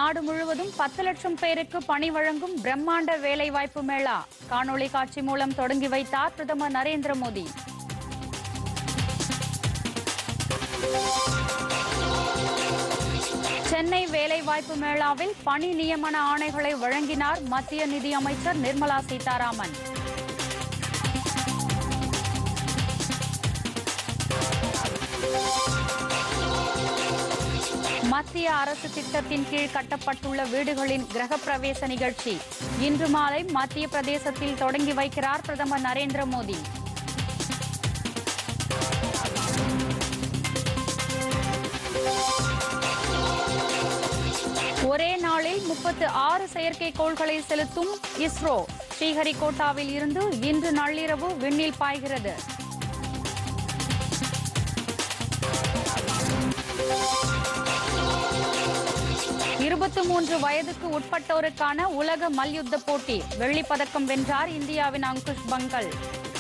நாடு முழுவதும் பத்து லட்சம் பேருக்கு பணி வழங்கும் பிரம்மாண்ட வேலைவாய்ப்பு மேளா காணொளி காட்சி மூலம் தொடங்கி வைத்தார் பிரதமர் நரேந்திர மோடி சென்னை வேலைவாய்ப்பு மேளாவில் பணி நியமன ஆணைகளை வழங்கினார் மத்திய நிதி அமைச்சர் நிர்மலா சீதாராமன் மத்திய அரசு திட்டத்தின் கீழ் கட்டப்பட்டுள்ள வீடுகளின் கிரகப்பிரவேச நிகழ்ச்சி இன்று மாலை மத்திய பிரதேசத்தில் தொடங்கி வைக்கிறார் பிரதமர் நரேந்திர மோடி ஒரே நாளில் முப்பத்து ஆறு செயற்கைக்கோள்களை செலுத்தும் இஸ்ரோ ஸ்ரீஹரிகோட்டாவில் இருந்து இன்று நள்ளிரவு விண்ணில் பாய்கிறது இருபத்தி மூன்று வயதுக்கு உட்பட்டோருக்கான உலக மல்யுத்த போட்டி வெள்ளிப் பதக்கம் வென்றார் இந்தியாவின் அங்குஷ் பங்கல்